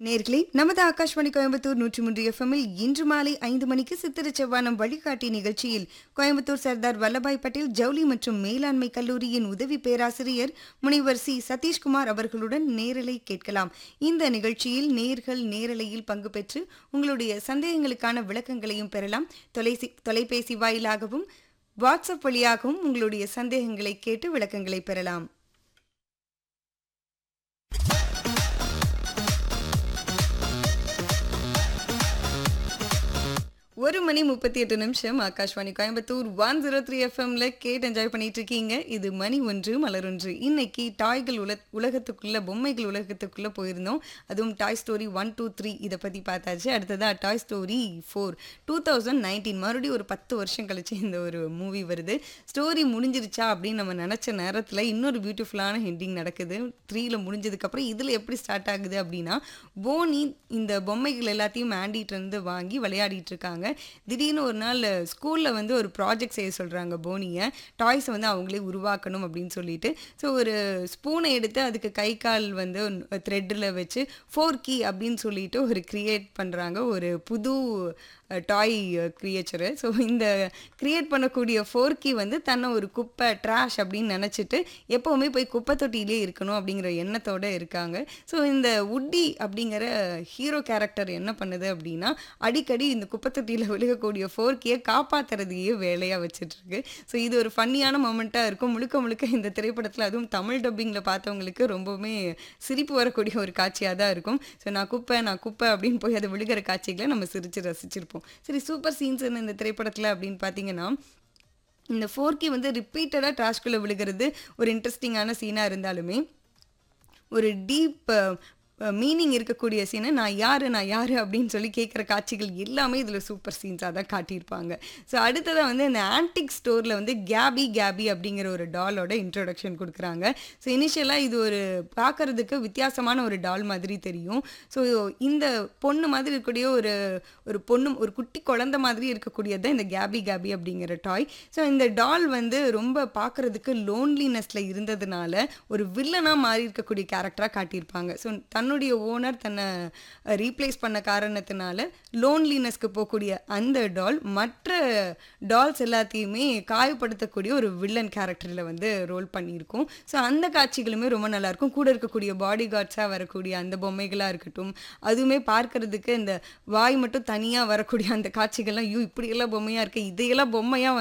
நேர்களே நமது ஆகாஷ்வாணி கோயம்புத்தூர் நூற்றி மூன்று எஃப்எம்மில் இன்று மாலை ஐந்து மணிக்கு சித்திர செவ்வானம் வழிகாட்டி நிகழ்ச்சியில் கோயம்புத்தூர் சர்தார் வல்லபாய் பட்டேல் ஜவுளி மற்றும் மேலாண்மை கல்லூரியின் உதவி பேராசிரியர் முனைவர் சி சதீஷ்குமார் அவர்களுடன் நேரலை கேட்கலாம் இந்த நிகழ்ச்சியில் நேர்கள் நேரலையில் பங்கு பெற்று உங்களுடைய சந்தேகங்களுக்கான விளக்கங்களையும் பெறலாம் தொலைசி தொலைபேசி வாயிலாகவும் வாட்ஸ்அப் வழியாகவும் உங்களுடைய சந்தேகங்களை கேட்டு விளக்கங்களை பெறலாம் ஒரு மணி முப்பத்தி எட்டு நிமிஷம் Akashvani Coimbatore one zero three எஃப்எம்ல கேட்டு என்ஜாய் பண்ணிட்டு இருக்கீங்க இது மணி ஒன்று மலர் ஒன்று இன்னைக்கு டாய்கள் உல உலகத்துக்குள்ள பொம்மைகள் உலகத்துக்குள்ள போயிருந்தோம் அதுவும் toy story one two three இதை பத்தி பார்த்தாச்சு அடுத்ததா toy story four two thousand nineteen மறுபடியும் ஒரு பத்து வருஷம் கழிச்சு இந்த ஒரு மூவி வருது ஸ்டோரி முடிஞ்சிருச்சா அப்படின்னு நம்ம நினச்ச நேரத்தில் இன்னொரு பியூட்டிஃபுல்லான ஹெட்டிங் நடக்குது த்ரீல முடிஞ்சதுக்கப்புறம் இதில் எப்படி ஸ்டார்ட் ஆகுது அப்படின்னா போனி இந்த பொம்மைகள் எல்லாத்தையும் ஆண்டிகிட்ட இருந்து வாங்கி விளையாடிட்டு இருக்காங்க திடீர்னு ஒரு நாள் ஸ்கூலில் வந்து ஒரு ப்ராஜெக்ட் செய்ய சொல்கிறாங்க போனியை டாய்ஸை வந்து அவங்களே உருவாக்கணும் அப்படின்னு சொல்லிட்டு ஸோ ஒரு ஸ்பூனை எடுத்து அதுக்கு கை கால் வந்து த்ரெட்டில் வச்சு ஃபோர் கீ அப்படின்னு சொல்லிட்டு ஒரு கிரியேட் பண்ணுறாங்க ஒரு புது டாய் கிரியேச்சரு ஸோ இந்த கிரியேட் பண்ணக்கூடிய ஃபோர் கீ வந்து தன்னை ஒரு குப்பை ட்ராஷ் அப்படின்னு நினச்சிட்டு எப்போவுமே போய் குப்பை தொட்டியிலே இருக்கணும் அப்படிங்கிற எண்ணத்தோடு இருக்காங்க ஸோ இந்த உட்டி அப்படிங்கிற ஹீரோ கேரக்டர் என்ன பண்ணுது அப்படின்னா அடிக்கடி இந்த குப்பை தொட்டியில் விழுகக்கூடிய ஃபோர் கீயை காப்பாற்றுறதையே வேலையாக வச்சிட்ருக்கு ஸோ இது ஒரு ஃபன்னியான மொமெண்ட்டாக இருக்கும் முழுக்க முழுக்க இந்த திரைப்படத்தில் அதுவும் தமிழ் டப்பிங்கில் பார்த்தவங்களுக்கு ரொம்பவுமே சிரிப்பு வரக்கூடிய ஒரு காட்சியாக தான் இருக்கும் ஸோ நான் குப்பை நான் குப்பை அப்படின்னு போய் அது விழுகிற காட்சிகளை நம்ம சிரித்து ரசிச்சிருப்போம் சரி சூப்பர் சீன்ஸ் இந்த திரைப்படத்தில் அப்படின்னு பார்த்தீங்கன்னா இந்த ஃபோர்கி வந்து ரிப்பீட்டடாக ட்ராஷ்குள்ளே விழுகிறது ஒரு இன்ட்ரெஸ்டிங்கான சீனாக இருந்தாலுமே ஒரு டீப் மீனிங் இருக்கக்கூடிய சீனை நான் யார் நான் யார் அப்படின்னு சொல்லி கேட்குற காட்சிகள் எல்லாமே இதில் சூப்பர் சீன்ஸாக தான் காட்டியிருப்பாங்க ஸோ அடுத்ததாக வந்து இந்த ஆன்டிக் ஸ்டோரில் வந்து கேபி கேபி அப்படிங்கிற ஒரு டாலோட இன்ட்ரொடக்ஷன் கொடுக்குறாங்க ஸோ இனிஷியலாக இது ஒரு பார்க்குறதுக்கு வித்தியாசமான ஒரு டால் மாதிரி தெரியும் ஸோ இந்த பொண்ணு மாதிரி இருக்கக்கூடிய ஒரு ஒரு பொண்ணு ஒரு குட்டி குழந்த மாதிரி இருக்கக்கூடியது தான் இந்த கேபி கேபி அப்படிங்கிற டாய் ஸோ இந்த டால் வந்து ரொம்ப பார்க்குறதுக்கு லோன்லினஸில் இருந்ததுனால ஒரு வில்லனாக மாறி இருக்கக்கூடிய கேரக்டராக காட்டியிருப்பாங்க ஸோ தன்னுடைய ஓனர் தன்னை ரீப்ளேஸ் பண்ண காரணத்தினால லோன்லினஸ்க்கு போகக்கூடிய அந்த டால் மற்ற டால்ஸ் எல்லாத்தையுமே காயப்படுத்தக்கூடிய ஒரு வில்லன் கேரக்டரில் வந்து ரோல் பண்ணியிருக்கும் ஸோ அந்த காட்சிகளுமே ரொம்ப நல்லாயிருக்கும் கூட இருக்கக்கூடிய பாடி கார்ட்ஸாக வரக்கூடிய அந்த பொம்மைகளாக இருக்கட்டும் அதுவுமே பார்க்கறதுக்கு இந்த வாய் மட்டும் தனியாக வரக்கூடிய அந்த காட்சிகள்லாம் ஐயோ இப்படியெல்லாம் பொம்மையாக இருக்குது இதையெல்லாம் பொம்மையாக